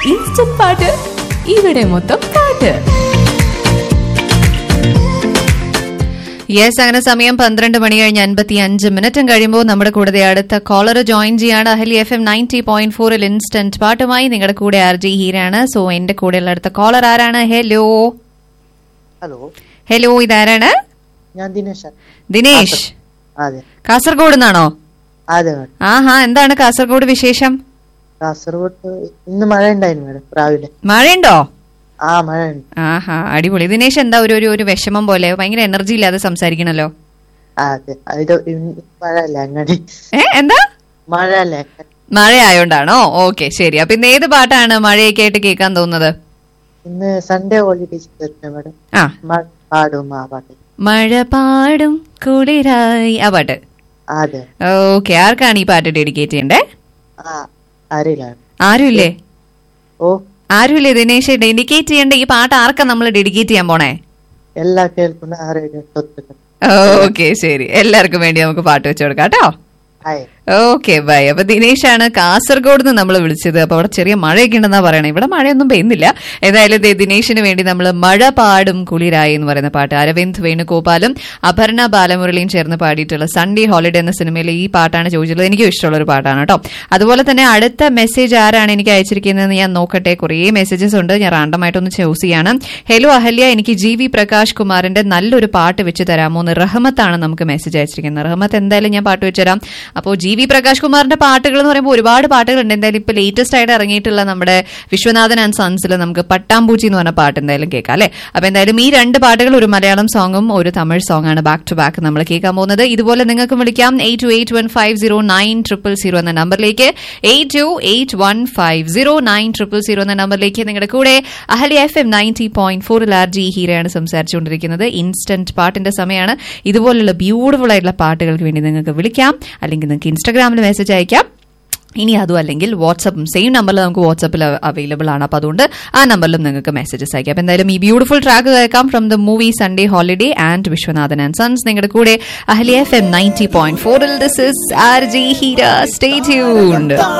instant പാട്ട് ഇവിടെ മൊത്തം പാട്ട് യെസ് അങ്ങനെ സമയം പന്ത്രണ്ട് മണി കഴിഞ്ഞ് അൻപത്തി അഞ്ച് മിനിറ്റും കഴിയുമ്പോൾ നമ്മുടെ കൂടെ അടുത്ത കോളർ ജോയിൻ ചെയ്യാണ് Ahalia F M ninety point ഫോറിൽ ഇൻസ്റ്റന്റ് പാട്ടുമായി നിങ്ങളുടെ കൂടെ ആർ ജി ഹീരാണ് സോ എന്റെ കൂടെയുള്ള അടുത്ത കോളർ ആരാണ് ഹലോ ഹലോ ഹലോ ഇതാരാണ് ഞാൻ ദിനേശ ദിനേശ് അതെ കാസർഗോഡ് നിന്നാണോ അതെ മാഡം ആഹാ എന്താണ് കാസർഗോഡ് വിശേഷം കാസർഗോഡ് ഇന്ന് മഴ ഉണ്ടായിരുന്നു മാഡം രാവിലെ മഴയുണ്ടോ ആ മഴ ഉണ്ട് ആഹാ അടിപൊളി ദിനേശ് എന്താ ഒരു ഒരു ഒരു വിഷമം പോലെ ഭയങ്കര എനർജി ഇല്ലാതെ സംസാരിക്കണല്ലോ ആ, അതെ അത് ഇന്ന് മഴ അല്ലേ അങ്ങനെ ഏ എന്താ മഴ അല്ലേ മഴ ആയോണ്ടാണോ ഓക്കെ ശരി അപ്പൊ ഇന്ന് ഏത് പാട്ടാണ് മഴയൊക്കെ ആയിട്ട് കേൾക്കാൻ തോന്നുന്നത് ഇന്ന് സൺഡേ ഹോളിഡേസ് വരുന്നത് മാഡം ആ മഴ പാടും ആ പാട്ട് മഴ പാടും കുളിരായി ആ പാട്ട് അതെ ഓക്കെ ആർക്കാണ് ഈ പാട്ട് ഡെഡിക്കേറ്റ് ചെയ്യണ്ടേ ആ അറിയില്ല ആരുമില്ലേ ഓ ആരുമില്ലേ ദിനേശ് ഡെഡിക്കേറ്റ് ചെയ്യേണ്ട ഈ പാട്ട് ആർക്കാ നമ്മൾ ഡെഡിക്കേറ്റ് ചെയ്യാൻ പോണേ എല്ലാ കേൾക്കുന്ന ആരുടെ തൊട്ട് ഓക്കെ ശരി എല്ലാവർക്കും വേണ്ടി നമുക്ക് പാട്ട് വെച്ചു കൊടുക്കാം കേട്ടോ ഹായ് ഓക്കെ ബൈ അപ്പൊ ദിനേശാണ് കാസർഗോഡ് നിന്ന് നമ്മൾ വിളിച്ചത് അപ്പൊ അവിടെ ചെറിയ മഴയൊക്കെ ഉണ്ടെന്നാ പറയണേ ഇവിടെ മഴയൊന്നും പെയ്യുന്നില്ല ഏതായാലും ദേ ദിനേശിന് വേണ്ടി നമ്മൾ മഴ പാടും കുളിരായി എന്ന് പറയുന്ന പാട്ട് അരവിന്ദ് വേണുഗോപാലും അപർണ ബാലമുരളിയും ചേർന്ന് പാടിയിട്ടുള്ള സൺഡേ ഹോളിഡേ എന്ന സിനിമയിലെ ഈ പാട്ടാണ് ചോദിച്ചിട്ടുള്ളത് എനിക്കും ഇഷ്ടമുള്ള ഒരു പാട്ടാണ് കേട്ടോ അതുപോലെ തന്നെ അടുത്ത മെസ്സേജ് ആരാണ് എനിക്ക് അയച്ചിരിക്കുന്നതെന്ന് ഞാൻ നോക്കട്ടെ കുറേ മെസ്സേജസ് ഉണ്ട് ഞാൻ റാൻഡമായിട്ടൊന്ന് ചൂസ് ചെയ്യാണ് ഹലോ അഹല്യ എനിക്ക് ജി വി പ്രകാശ് കുമാറിന്റെ നല്ലൊരു പാട്ട് വെച്ച് തരാമോ എന്ന് റഹമത്താണ് നമുക്ക് മെസ്സേജ് അയച്ചിരിക്കുന്നത് റഹമത്ത് എന്തായാലും ഞാൻ പാട്ട് വെച്ചുതരാം അപ്പോൾ ജി വി പ്രകാശ് കുമാറിന്റെ പാട്ടുകൾ എന്ന് പറയുമ്പോൾ ഒരുപാട് പാട്ടുകളുണ്ട് എന്തായാലും ഇപ്പൊ ലേറ്റസ്റ്റ് ആയിട്ട് ഇറങ്ങിയിട്ടുള്ള നമ്മുടെ വിശ്വനാഥൻ ആൻഡ് സൺസിൽ നമുക്ക് പട്ടാമ്പൂച്ചി എന്ന് പറഞ്ഞ പാട്ട് എന്തായാലും കേൾക്കാം അല്ലെ അപ്പൊ എന്തായാലും ഈ രണ്ട് പാട്ടുകൾ ഒരു മലയാളം സോങ്ങും ഒരു തമിഴ് സോങ് ആണ് ബാക്ക് ടു ബാക്ക് നമ്മൾ കേൾക്കാൻ പോകുന്നത് ഇതുപോലെ നിങ്ങൾക്ക് വിളിക്കാം eight two eight one five zero nine triple zero എന്ന നമ്പറിലേക്ക് eight two eight one five zero nine triple zero എന്ന നമ്പറിലേക്ക് നിങ്ങളുടെ കൂടെ Ahalia F M ninety point ഫോറിൽ ആർ ജി ഹീരയാണ് സംസാരിച്ചുകൊണ്ടിരിക്കുന്നത് ഇൻസ്റ്റന്റ് പാട്ടിന്റെ സമയമാണ് ഇതുപോലുള്ള ബ്യൂട്ടിഫുൾ ആയിട്ടുള്ള പാട്ടുകൾക്ക് വേണ്ടി നിങ്ങൾക്ക് വിളിക്കാം അല്ലെങ്കിൽ നിങ്ങൾക്ക് ഇൻസ്റ്റാഗ്രാമിൽ മെസ്സേജ് അയക്കാം ഇനി അതും അല്ലെങ്കിൽ വാട്സപ്പും സെയിം നമ്പറിൽ നമുക്ക് വാട്സപ്പിൽ അവൈലബിൾ ആണ് അപ്പോൾ അതുകൊണ്ട് ആ നമ്പറിലും നിങ്ങൾക്ക് മെസ്സേജസ് അയക്കാം അപ്പോൾ എന്തായാലും ഈ ബ്യൂട്ടിഫുൾ ട്രാക്ക് കേൾക്കാം from the movie Sunday holiday and Vishwanathan and sons നിങ്ങളുടെ കൂടെ Ahalia F M ninety point ഫോറിൽ this is R G Heera stay tuned